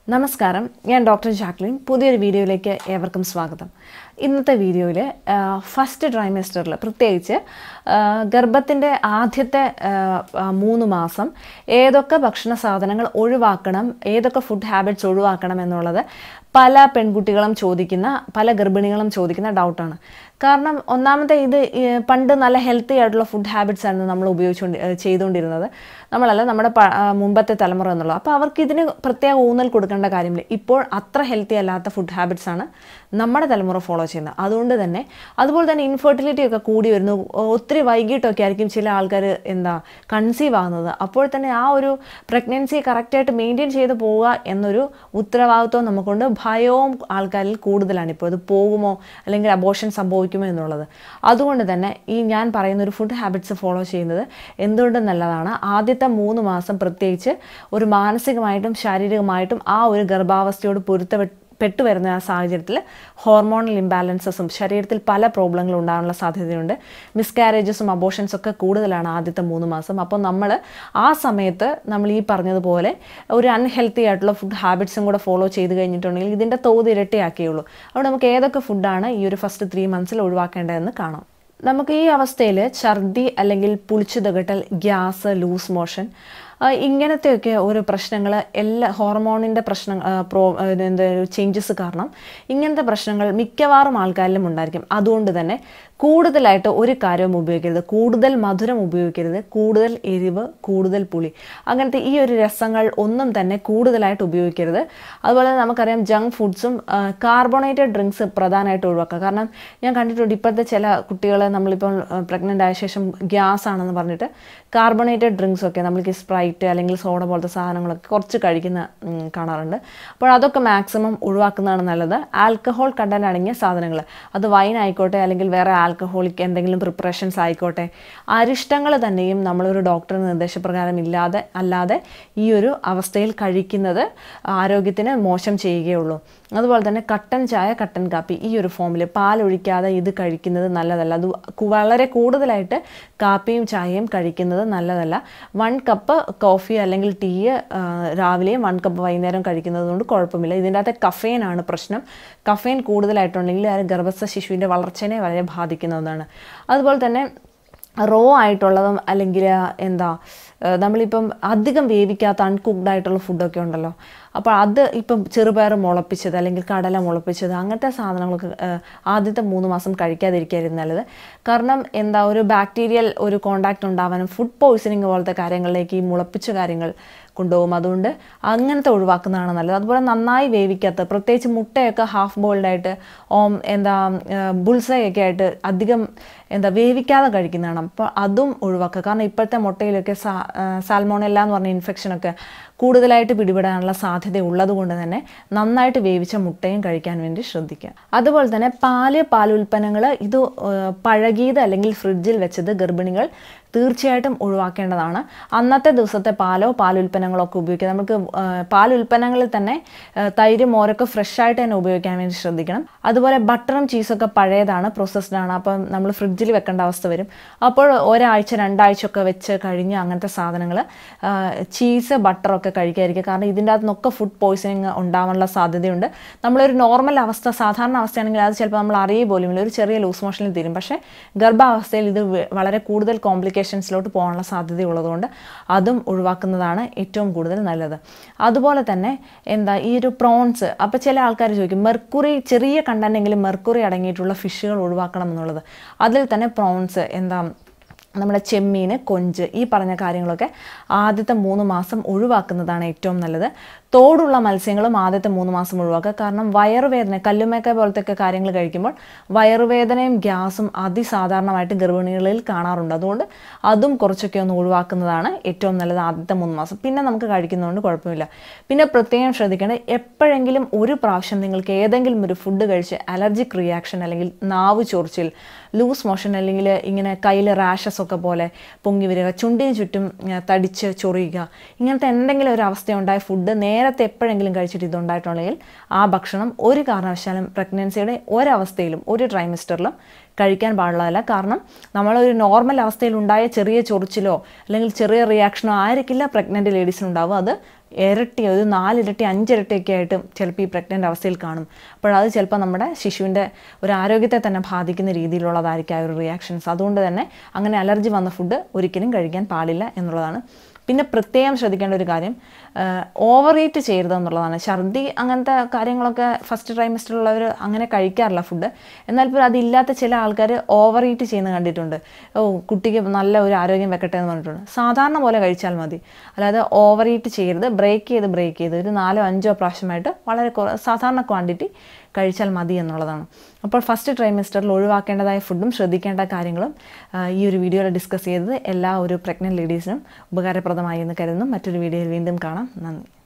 നമസ്കാരം ഞാൻ doctor Jacqueline പുതിയൊരു വീഡിയോയിലേക്ക് ഏവർക്കും സ്വാഗതം ഇന്നത്തെ വീഡിയോയിൽ ഫസ്റ്റ് ട്രൈമസ്റ്ററിൽ പ്രത്യേകിച്ച് ഗർഭത്തിൻ്റെ ആദ്യത്തെ ആ, ആ, മൂന്ന് മാസം ഏതൊക്കെ ഭക്ഷണ സാധനങ്ങൾ ഒഴിവാക്കണം ഏതൊക്കെ ഫുഡ് ഹാബിറ്റ്സ് ഒഴിവാക്കണം എന്നുള്ളത് പല പെൺകുട്ടികളും ചോദിക്കുന്ന പല ഗർഭിണികളും ചോദിക്കുന്ന ഡൗട്ടാണ് കാരണം ഒന്നാമത്തെ ഇത് ഈ, പണ്ട് നല്ല ഹെൽത്തി ആയിട്ടുള്ള ഫുഡ് ഹാബിറ്റ്സ് ആയിരുന്നു നമ്മൾ ഉപയോഗിച്ചുകൊണ്ട് ഏഹ് ചെയ്തുകൊണ്ടിരുന്നത് നമ്മളല്ല നമ്മുടെ പ- ആ, മുമ്പത്തെ തലമുറ എന്നുള്ളത് അപ്പോൾ അവർക്ക് ഇതിന് പ്രത്യേക ഊന്നൽ കൊടുക്കേണ്ട കാര്യമില്ല ഇപ്പോൾ അത്ര ഹെൽത്തി അല്ലാത്ത ഫുഡ് ഹാബിറ്റ്സ് ആണ് നമ്മുടെ തലമുറ ഫോളോ ചെയ്യുന്നത് അതുകൊണ്ട് തന്നെ അതുപോലെ തന്നെ ഇൻഫെർട്ടിലിറ്റി ഒക്കെ കൂടി വരുന്നു ഒത്തിരി വൈകിട്ടൊക്കെ ആയിരിക്കും ചില ആൾക്കാർ എന്താ കൺസീവ് ആകുന്നത് അപ്പോൾ തന്നെ ആ ഒരു പ്രഗ്നൻസി കറക്റ്റായിട്ട് മെയിൻറ്റെയിൻ ചെയ്ത് പോവുക എന്നൊരു ഉത്തരവാദിത്വം നമുക്കുണ്ട് ഭയവും ആൾക്കാരിൽ കൂടുതലാണ് ഇപ്പോൾ ഇത് പോകുമോ അല്ലെങ്കിൽ അബോഷൻ സംഭവിക്കുമോ എന്നുള്ളത് അതുകൊണ്ട് തന്നെ ഈ ഞാൻ പറയുന്ന ഒരു ഫുഡ് ഹാബിറ്റ്സ് ഫോളോ ചെയ്യുന്നത് എന്തുകൊണ്ടും നല്ലതാണ് ആദ്യത്തെ മൂന്ന് മാസം പ്രത്യേകിച്ച് ഒരു മാനസികമായിട്ടും ശാരീരികമായിട്ടും ആ ഒരു ഗർഭാവസ്ഥയോട് പൊരുത്തപ്പെട്ട് പെട്ടുവരുന്ന ആ സാഹചര്യത്തിൽ ഹോർമോണൽ ഇംബാലൻസസും ശരീരത്തിൽ പല പ്രോബ്ലങ്ങളും ഉണ്ടാകാനുള്ള സാധ്യതയുണ്ട് മിസ്കാരേജസും അബോഷൻസും ഒക്കെ കൂടുതലാണ് ആദ്യത്തെ മൂന്ന് മാസം അപ്പോൾ നമ്മൾ ആ സമയത്ത് നമ്മൾ ഈ പറഞ്ഞതുപോലെ ഒരു അൺഹെൽത്തി ആയിട്ടുള്ള ഫുഡ് ഹാബിറ്റ്സും കൂടെ ഫോളോ ചെയ്ത് കഴിഞ്ഞിട്ടുണ്ടെങ്കിൽ ഇതിൻ്റെ തോത് ഇരട്ടിയാക്കിയുള്ളൂ അതുകൊണ്ട് നമുക്ക് ഏതൊക്കെ ഫുഡാണ് ഈ ഒരു ഫസ്റ്റ് ത്രീ മന്ത്സിൽ ഒഴിവാക്കേണ്ടതെന്ന് കാണാം നമുക്ക് ഈ അവസ്ഥയിൽ ഛർദി അല്ലെങ്കിൽ പുളിച്ചു തകട്ടൽ ഗ്യാസ് ലൂസ് മോഷൻ ആ, ഇങ്ങനത്തെയൊക്കെ ഓരോ പ്രശ്നങ്ങൾ എല്ലാ ഹോർമോണിൻ്റെ പ്രശ്നം ആ, പ്രോ ആ, എന്താ ചേഞ്ചസ് കാരണം ഇങ്ങനത്തെ പ്രശ്നങ്ങൾ മിക്കവാറും ആൾക്കാരിലും ഉണ്ടായിരിക്കും അതുകൊണ്ട് തന്നെ കൂടുതലായിട്ട് ഒരു കാര്യവും ഉപയോഗിക്കരുത് കൂടുതൽ മധുരം ഉപയോഗിക്കരുത് കൂടുതൽ എരിവ് കൂടുതൽ പുളി അങ്ങനത്തെ ഈ ഒരു രസങ്ങൾ ഒന്നും തന്നെ കൂടുതലായിട്ട് ഉപയോഗിക്കരുത് അതുപോലെ തന്നെ നമുക്കറിയാം ജങ്ക് ഫുഡ്സും കാർബണേറ്റഡ് ഡ്രിങ്ക്സ് പ്രധാനമായിട്ട് ഒഴിവാക്കുക കാരണം ഞാൻ കണ്ടിട്ടുണ്ട് ഇപ്പോഴത്തെ ചില കുട്ടികളെ നമ്മളിപ്പോൾ പ്രഗ്നൻ്റ് ആയ ശേഷം ഗ്യാസ് ആണെന്ന് പറഞ്ഞിട്ട് കാർബണേറ്റഡ് ഡ്രിങ്ക്സ് ഒക്കെ നമ്മൾക്ക് സ്പ്രൈറ്റ് അല്ലെങ്കിൽ സോഡ പോലത്തെ സാധനങ്ങളൊക്കെ കുറച്ച് കഴിക്കുന്ന ഉം, കാണാറുണ്ട് അപ്പോൾ അതൊക്കെ മാക്സിമം ഒഴിവാക്കുന്നതാണ് നല്ലത് ആൽക്കഹോൾ കണ്ടന്റ് അടങ്ങിയ സാധനങ്ങൾ അത് വൈൻ ആയിക്കോട്ടെ അല്ലെങ്കിൽ വേറെ ആൽക്കഹോളിക് എന്തെങ്കിലും പ്രിപ്പറേഷൻസ് ആയിക്കോട്ടെ അരിഷ്ടങ്ങൾ തന്നെയും നമ്മളൊരു ഡോക്ടർ നിർദ്ദേശപ്രകാരം ഇല്ലാതെ അല്ലാതെ ഈ ഒരു അവസ്ഥയിൽ കഴിക്കുന്നത് ആരോഗ്യത്തിന് മോശം ചെയ്യുകയുള്ളൂ അതുപോലെ തന്നെ കട്ടൻ ചായ കട്ടൻ കാപ്പി ഈ ഒരു ഫോമിൽ പാലൊഴിക്കാതെ ഇത് കഴിക്കുന്നത് നല്ലതല്ല അത് കു- വളരെ കൂടുതലായിട്ട് കാപ്പിയും ചായയും കഴിക്കുന്നത് നല്ലതല്ല വൺ കപ്പ് കോഫി അല്ലെങ്കിൽ ടീ രാവിലെയും വൺ കപ്പ് വൈകുന്നേരം കഴിക്കുന്നത് കൊണ്ട് കുഴപ്പമില്ല ഇതിൻ്റെ അകത്തെ കഫെയിനാണ് പ്രശ്നം കഫെയിൻ കൂടുതലായിട്ടുണ്ടെങ്കിൽ ആ ഗർഭസ്ഥ ശിശുവിൻ്റെ വളർച്ചയെ വളരെ ബാധിക്കുന്ന അതുപോലെ തന്നെ റോ ആയിട്ടുള്ളതും അല്ലെങ്കിൽ എന്താ ഏഹ് നമ്മളിപ്പം അധികം വേവിക്കാത്ത അൺകുക്ക്ഡ് ആയിട്ടുള്ള ഫുഡൊക്കെ ഉണ്ടല്ലോ അപ്പോൾ അത് ഇപ്പം ചെറുപയർ മുളപ്പിച്ചത് അല്ലെങ്കിൽ കടല മുളപ്പിച്ചത് അങ്ങനത്തെ സാധനങ്ങളൊക്കെ ഏഹ് ആദ്യത്തെ മൂന്ന് മാസം കഴിക്കാതിരിക്കായിരുന്നു നല്ലത് കാരണം എന്താ ഒരു ബാക്ടീരിയൽ ഒരു കോണ്ടാക്ട് ഉണ്ടാവാനും ഫുഡ് പോയ്സണിങ് പോലത്തെ കാര്യങ്ങളിലേക്ക് ഈ മുളപ്പിച്ച കാര്യങ്ങൾ കൊണ്ടുപോകും അതുകൊണ്ട് അങ്ങനത്തെ ഒഴിവാക്കുന്നതാണ് നല്ലത് അതുപോലെ നന്നായി വേവിക്കാത്ത പ്രത്യേകിച്ച് മുട്ടയൊക്കെ ഹാഫ് ബോയിൽഡ് ആയിട്ട് ഓം എന്താ ബുൾസൈ ഒക്കെ ആയിട്ട് അധികം എന്താ വേവിക്കാതെ കഴിക്കുന്നതാണ് അപ്പോൾ അതും ഒഴിവാക്കുക കാരണം ഇപ്പോഴത്തെ മുട്ടയിലൊക്കെ സാ സാൽമോണെല്ല എന്ന് പറഞ്ഞ ഇൻഫെക്ഷനൊക്കെ കൂടുതലായിട്ട് പിടിപെടാനുള്ള സാധ്യത ഉള്ളത് കൊണ്ട് തന്നെ നന്നായിട്ട് വേവിച്ച മുട്ടയും കഴിക്കാൻ വേണ്ടി ശ്രദ്ധിക്കുക അതുപോലെ തന്നെ പാല് പാലുൽപ്പന്നങ്ങൾ ഇത് ഏഹ്, പഴകിയത് അല്ലെങ്കിൽ ഫ്രിഡ്ജിൽ വെച്ചത് ഗർഭിണികൾ തീർച്ചയായിട്ടും ഒഴിവാക്കേണ്ടതാണ് അന്നത്തെ ദിവസത്തെ പാലോ പാലുൽപ്പന്നങ്ങളോ ഒക്കെ ഉപയോഗിക്കുക നമുക്ക് ഏഹ്, പാലുൽപ്പന്നങ്ങളിൽ തന്നെ ഏഹ്, തൈര് മോരൊക്കെ ഫ്രഷ് ആയിട്ട് തന്നെ ഉപയോഗിക്കാൻ വേണ്ടി ശ്രദ്ധിക്കണം അതുപോലെ ബട്ടറും ചീസൊക്കെ പഴയതാണ് പ്രോസസ്ഡ് ആണ് അപ്പം നമ്മൾ ഫ്രിഡ്ജിൽ വെക്കേണ്ട അവസ്ഥ വരും അപ്പോൾ ഒരാഴ്ച രണ്ടാഴ്ച ഒക്കെ വെച്ച് കഴിഞ്ഞ് അങ്ങനത്തെ സാധനങ്ങൾ ചീസ് ബട്ടറൊക്കെ കഴിക്കാതിരിക്കുക കാരണം ഇതിൻ്റെ അകത്ത് നിന്നൊക്കെ ഫുഡ് പോയ്സണിങ് ഉണ്ടാവാനുള്ള സാധ്യതയുണ്ട് നമ്മളൊരു നോർമൽ അവസ്ഥ സാധാരണ അവസ്ഥയാണെങ്കിൽ അത് ചിലപ്പോൾ നമ്മൾ അറിയ പോലുമില്ല ഒരു ചെറിയ ലൂസ് മോഷനിൽ തീരും പക്ഷേ ഗർഭാവസ്ഥയിൽ ഇത് വ- വളരെ കൂടുതൽ കോംപ്ലിക്കേഷൻസിലോട്ട് പോകാനുള്ള സാധ്യതയുള്ളതുകൊണ്ട് അതും ഒഴിവാക്കുന്നതാണ് ഏറ്റവും കൂടുതൽ നല്ലത് അതുപോലെ തന്നെ എന്താ ഈ ഒരു പ്രോൺസ് അപ്പോൾ ചില ആൾക്കാർ ചോദിക്കും മെർക്കുറി ചെറിയ കണ്ടന്റെങ്കിലും മെർക്കുറി അടങ്ങിയിട്ടുള്ള ഫിഷുകൾ ഒഴിവാക്കണം എന്നുള്ളത് അതിൽ തന്നെ പ്രോൺസ് എന്താ നമ്മുടെ ചെമ്മീൻ കൊഞ്ച് ഈ പറഞ്ഞ കാര്യങ്ങളൊക്കെ ആദ്യത്തെ മൂന്ന് മാസം ഒഴിവാക്കുന്നതാണ് ഏറ്റവും നല്ലത് തോടുള്ള മത്സ്യങ്ങളും ആദ്യത്തെ മൂന്ന് മാസം ഒഴിവാക്കുക കാരണം വയറുവേദന കല്ലുമേക്ക പോലത്തെ ഒക്കെ കാര്യങ്ങൾ കഴിക്കുമ്പോൾ വയറുവേദനയും ഗ്യാസും അതിസാധാരണമായിട്ട് ഗർഭിണികളിൽ കാണാറുണ്ട് അതുകൊണ്ട് അതും കുറച്ചൊക്കെ ഒന്ന് ഒഴിവാക്കുന്നതാണ് ഏറ്റവും നല്ലത് ആദ്യത്തെ മൂന്ന് മാസം പിന്നെ നമുക്ക് കഴിക്കുന്നതുകൊണ്ട് കുഴപ്പമില്ല പിന്നെ പ്രത്യേകം ശ്രദ്ധിക്കേണ്ടത് എപ്പോഴെങ്കിലും ഒരു പ്രാവശ്യം നിങ്ങൾക്ക് ഏതെങ്കിലും ഒരു ഫുഡ് കഴിച്ച് അലർജിക് റിയാക്ഷൻ അല്ലെങ്കിൽ നാവ് ചൊറിച്ചിൽ ലൂസ് മോഷൻ അല്ലെങ്കിൽ ഇങ്ങനെ കയ്യിൽ റാഷസ് ഒക്കെ പോലെ പൊങ്ങി വരിക ചുണ്ടിന് ചുറ്റും ആ, തടിച്ച് ചൊറിയുക ഇങ്ങനത്തെ എന്തെങ്കിലും ഒരു അവസ്ഥയുണ്ടായ ഫുഡ് നേരത്തെ എപ്പോഴെങ്കിലും കഴിച്ചിട്ട് ഇതുണ്ടായിട്ടുണ്ടെങ്കിൽ ആ ഭക്ഷണം ഒരു കാരണവശാലും പ്രഗ്നൻസിയുടെ ഒരവസ്ഥയിലും ഒരു ട്രൈമിസ്റ്ററിലും കഴിക്കാൻ പാടുള്ളതല്ല കാരണം നമ്മളൊരു നോർമൽ അവസ്ഥയിൽ ഉണ്ടായ ചെറിയ ചൊറിച്ചിലോ അല്ലെങ്കിൽ ചെറിയ റിയാക്ഷനോ ആയിരിക്കില്ല പ്രഗ്നൻ്റ് ലേഡീസിനുണ്ടാവും അത് ഇരട്ടി ഒരു നാലിരട്ടി അഞ്ചിരട്ടിയൊക്കെ ആയിട്ട് ചിലപ്പോൾ ഈ പ്രഗ്നൻ്റ് അവസ്ഥയിൽ കാണും അപ്പോൾ അത് ചിലപ്പോൾ നമ്മുടെ ശിശുവിൻ്റെ ഒരു ആരോഗ്യത്തെ തന്നെ ബാധിക്കുന്ന രീതിയിലുള്ളതായിരിക്കും ആ ഒരു റിയാക്ഷൻസ് അതുകൊണ്ട് തന്നെ അങ്ങനെ അലർജി വന്ന ഫുഡ് ഒരിക്കലും കഴിക്കാൻ പാടില്ല എന്നുള്ളതാണ് പിന്നെ പ്രത്യേകം ശ്രദ്ധിക്കേണ്ട ഒരു കാര്യം ഓവർ ഈറ്റ് ചെയ്യരുത് എന്നുള്ളതാണ് ഛർദി അങ്ങനത്തെ കാര്യങ്ങളൊക്കെ ഫസ്റ്റ് ട്രൈമസ്റ്ററിലുള്ളവർ അങ്ങനെ കഴിക്കാറില്ല ഫുഡ് എന്നാൽ പോലും അതില്ലാത്ത ചില ആൾക്കാർ ഓവർ ഈറ്റ് ചെയ്യുന്നത് കണ്ടിട്ടുണ്ട് ഓ കുട്ടിക്ക് നല്ല ഒരു ആരോഗ്യം വെക്കട്ടെ എന്ന് പറഞ്ഞിട്ടുണ്ട് സാധാരണ പോലെ കഴിച്ചാൽ മതി അല്ലാതെ ഓവർ ഈറ്റ് ചെയ്യരുത് ബ്രേക്ക് ചെയ്ത് ബ്രേക്ക് ചെയ്ത് ഒരു നാലോ അഞ്ചോ പ്രാവശ്യമായിട്ട് വളരെ കുറ സാധാരണ ക്വാണ്ടിറ്റി കഴിച്ചാൽ മതി എന്നുള്ളതാണ് അപ്പോൾ ഫസ്റ്റ് ട്രൈമസ്റ്ററിൽ ഒഴിവാക്കേണ്ടതായ ഫുഡും ശ്രദ്ധിക്കേണ്ട കാര്യങ്ങളും ആ, ഈ ഒരു വീഡിയോയിൽ ഡിസ്കസ് ചെയ്തത് എല്ലാ ഒരു പ്രഗ്നൻറ്റ് ലേഡീസിനും ഉപകാരപ്രദമായി എന്ന് കരുതുന്നു മറ്റൊരു വീഡിയോയിൽ വീണ്ടും കാണാം നന്ദി